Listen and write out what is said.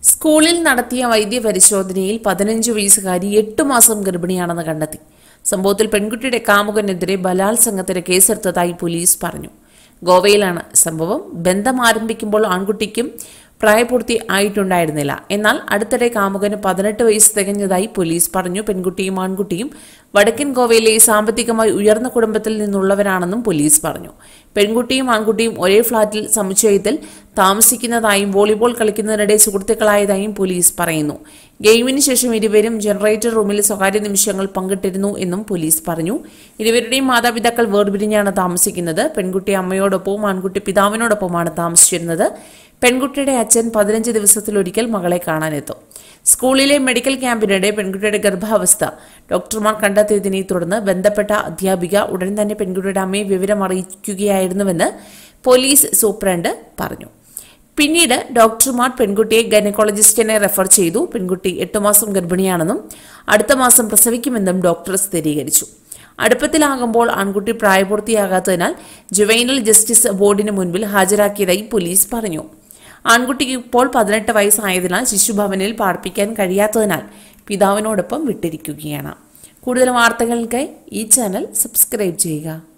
സ്കൂളിൽ നടത്തിയ വൈദ്യപരിശോധനയിൽ പതിനഞ്ച് വയസ്സുകാരി എട്ട് മാസം ഗർഭിണിയാണെന്ന് കണ്ടെത്തി സംഭവത്തിൽ പെൺകുട്ടിയുടെ കാമുകനെതിരെ ബലാത്സംഗത്തിന് കേസെടുത്തതായി പോലീസ് പറഞ്ഞു ഗോവയിലാണ് സംഭവം ബന്ധം ആരംഭിക്കുമ്പോൾ ആൺകുട്ടിക്കും പ്രായപൂർത്തി ആയിട്ടുണ്ടായിരുന്നില്ല എന്നാൽ അടുത്തിടെ കാമുകന് പതിനെട്ട് വയസ്സ് തികഞ്ഞതായി പോലീസ് പറഞ്ഞു പെൺകുട്ടിയും ആൺകുട്ടിയും വടക്കൻ ഗോവയിലെ സാമ്പത്തികമായി ഉയർന്ന കുടുംബത്തിൽ നിന്നുള്ളവരാണെന്നും പോലീസ് പറഞ്ഞു പെൺകുട്ടിയും ആൺകുട്ടിയും ഒരേ ഫ്ളാറ്റിൽ സമുച്ചയത്തിൽ താമസിക്കുന്നതായും വോളിബോൾ കളിക്കുന്നതിനിടെ സുഹൃത്തുക്കളായതായും പോലീസ് പറയുന്നു ഗെയിമിന് ശേഷം ഇരുവരും ജനറേറ്റർ റൂമിൽ സ്വകാര്യ നിമിഷങ്ങൾ പങ്കിട്ടിരുന്നു എന്നും പോലീസ് പറഞ്ഞു ഇരുവരുടെയും മാതാപിതാക്കൾ വേർപിരിഞ്ഞാണ് താമസിക്കുന്നത് പെൺകുട്ടി അമ്മയോടൊപ്പവും ആൺകുട്ടി പിതാവിനോടൊപ്പമാണ് താമസിച്ചിരുന്നത് പെൺകുട്ടിയുടെ അച്ഛൻ പതിനഞ്ച് ദിവസത്തിലൊരിക്കൽ മകളെ കാണാനെത്തും സ്കൂളിലെ മെഡിക്കൽ ക്യാമ്പിനിടെ പെൺകുട്ടിയുടെ ഗർഭാവസ്ഥ ഡോക്ടർമാർ കണ്ടെത്തിയതിനെ തുടർന്ന് ബന്ധപ്പെട്ട അധ്യാപിക ഉടൻ തന്നെ പെൺകുട്ടിയുടെ അമ്മയെ വിവരം അറിയിക്കുകയായിരുന്നുവെന്ന് പോലീസ് സൂപ്രണ്ട് പറഞ്ഞു പിന്നീട് ഡോക്ടർമാർ പെൺകുട്ടിയെ ഗൈനക്കോളജിസ്റ്റിനെ റെഫർ ചെയ്തു പെൺകുട്ടി എട്ട് മാസം ഗർഭിണിയാണെന്നും അടുത്ത മാസം പ്രസവിക്കുമെന്നും ഡോക്ടർ സ്ഥിരീകരിച്ചു അടുപ്പത്തിലാകുമ്പോൾ ആൺകുട്ടി പ്രായപൂർത്തിയാകാത്തതിനാൽ ജുവൈനൽ ജസ്റ്റിസ് ബോർഡിന് മുൻപിൽ ഹാജരാക്കിയതായി പോലീസ് പറഞ്ഞു ആൺകുട്ടിക്ക് ഇപ്പോൾ പതിനെട്ട് വയസ്സായതിനാൽ ശിശുഭവനിൽ പാർപ്പിക്കാൻ കഴിയാത്തതിനാൽ പിതാവിനോടൊപ്പം വിട്ടിരിക്കുകയാണ് കൂടുതൽ വാർത്തകൾക്കായി ഈ ചാനൽ സബ്സ്ക്രൈബ് ചെയ്യുക